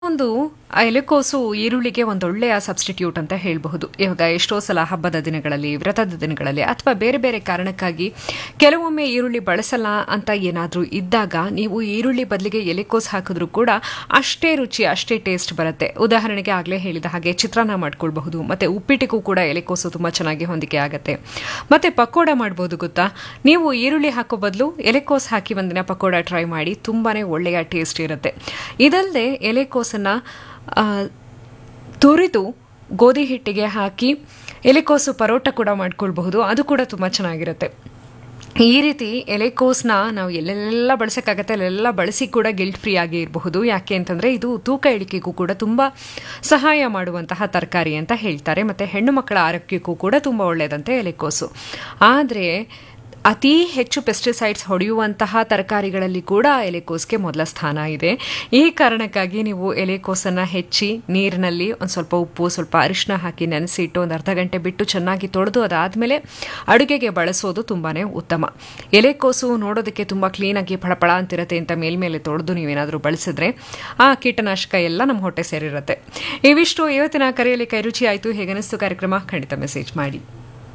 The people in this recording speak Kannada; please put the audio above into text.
ಒಂದು ಎಲೆಕೋಸು ಈರುಳ್ಳಿಗೆ ಒಂದೊಳ್ಳೆಯ ಸಬ್ಸ್ಟಿಟ್ಯೂಟ್ ಅಂತ ಹೇಳಬಹುದು ಇವಾಗ ಎಷ್ಟೋ ಸಲ ಹಬ್ಬದ ದಿನಗಳಲ್ಲಿ ವ್ರತದ ದಿನಗಳಲ್ಲಿ ಅಥವಾ ಬೇರೆ ಬೇರೆ ಕಾರಣಕ್ಕಾಗಿ ಕೆಲವೊಮ್ಮೆ ಈರುಳ್ಳಿ ಬಳಸಲ್ಲ ಅಂತ ಏನಾದರೂ ಇದ್ದಾಗ ನೀವು ಈರುಳ್ಳಿ ಬದಲಿಗೆ ಎಲೆಕೋಸು ಹಾಕಿದ್ರೂ ಕೂಡ ಅಷ್ಟೇ ರುಚಿ ಅಷ್ಟೇ ಟೇಸ್ಟ್ ಬರುತ್ತೆ ಉದಾಹರಣೆಗೆ ಆಗಲೇ ಹೇಳಿದ ಹಾಗೆ ಚಿತ್ರಾನ್ನ ಮಾಡ್ಕೊಳ್ಬಹುದು ಮತ್ತೆ ಉಪ್ಪಿಟ್ಟಿಗೂ ಕೂಡ ಎಲೆಕೋಸು ತುಂಬ ಚೆನ್ನಾಗಿ ಹೊಂದಿಕೆ ಆಗುತ್ತೆ ಮತ್ತೆ ಪಕೋಡ ಮಾಡ್ಬೋದು ಗೊತ್ತಾ ನೀವು ಈರುಳ್ಳಿ ಹಾಕೋ ಬದಲು ಎಲೆಕೋಸು ಹಾಕಿ ಒಂದಿನ ಪಕೋಡ ಟ್ರೈ ಮಾಡಿ ತುಂಬಾನೇ ಒಳ್ಳೆಯ ಟೇಸ್ಟ್ ಇರುತ್ತೆ ಇದಲ್ಲದೆ ಎಲೆಕೋಸನ್ನ ಆ, ತುರಿದು ಗೋಧಿ ಹಿಟ್ಟಿಗೆ ಹಾಕಿ ಎಲೆಕೋಸು ಪರೋಟ ಕೂಡ ಮಾಡ್ಕೊಳ್ಬಹುದು ಅದು ಕೂಡ ತುಂಬ ಚೆನ್ನಾಗಿರುತ್ತೆ ಈ ರೀತಿ ಎಲೆಕೋಸ್ನ ನಾವು ಎಲ್ಲೆಲ್ಲ ಬಳಸೋಕ್ಕಾಗತ್ತೆ ಅಲ್ಲೆಲ್ಲ ಬಳಸಿ ಕೂಡ ಗಿಲ್ಟ್ ಫ್ರೀ ಆಗಿ ಇರಬಹುದು ಯಾಕೆ ಅಂತಂದರೆ ಇದು ತೂಕ ಇಳಿಕೆಗೂ ಕೂಡ ತುಂಬ ಸಹಾಯ ಮಾಡುವಂತಹ ತರಕಾರಿ ಅಂತ ಹೇಳ್ತಾರೆ ಮತ್ತು ಹೆಣ್ಣು ಮಕ್ಕಳ ಆರೋಗ್ಯಕ್ಕೂ ಕೂಡ ತುಂಬ ಒಳ್ಳೆಯದಂತೆ ಎಲೆಕೋಸು ಆದರೆ ಅತಿ ಹೆಚ್ಚು ಪೆಸ್ಟಿಸೈಡ್ಸ್ ಹೊಡೆಯುವಂತಹ ತರಕಾರಿಗಳಲ್ಲಿ ಕೂಡ ಎಲೆಕೋಸ್ಗೆ ಮೊದಲ ಸ್ಥಾನ ಇದೆ ಈ ಕಾರಣಕ್ಕಾಗಿ ನೀವು ಎಲೆಕೋಸನ್ನು ಹೆಚ್ಚಿ ನೀರಿನಲ್ಲಿ ಒಂದು ಸ್ವಲ್ಪ ಉಪ್ಪು ಸ್ವಲ್ಪ ಅರಿಶಿನ ಹಾಕಿ ನೆನೆಸಿಟ್ಟು ಒಂದು ಅರ್ಧ ಗಂಟೆ ಬಿಟ್ಟು ಚೆನ್ನಾಗಿ ತೊಳೆದು ಅದಾದಮೇಲೆ ಅಡುಗೆಗೆ ಬಳಸೋದು ತುಂಬಾ ಉತ್ತಮ ಎಲೆಕೋಸು ನೋಡೋದಕ್ಕೆ ತುಂಬ ಕ್ಲೀನಾಗಿ ಫಳಫಳ ಅಂತಿರುತ್ತೆ ಅಂತ ಮೇಲ್ಮೇಲೆ ತೊಳೆದು ನೀವೇನಾದರೂ ಬಳಸಿದ್ರೆ ಆ ಕೀಟನಾಶಕ ಎಲ್ಲ ನಮ್ಮ ಹೊಟ್ಟೆ ಸೇರಿರುತ್ತೆ ಇವಿಷ್ಟು ಇವತ್ತಿನ ಕರೆಯಲ್ಲಿ ಕೈರುಚಿ ಆಯಿತು ಹೇಗನಿಸ್ತು ಕಾರ್ಯಕ್ರಮ ಖಂಡಿತ ಮೆಸೇಜ್ ಮಾಡಿ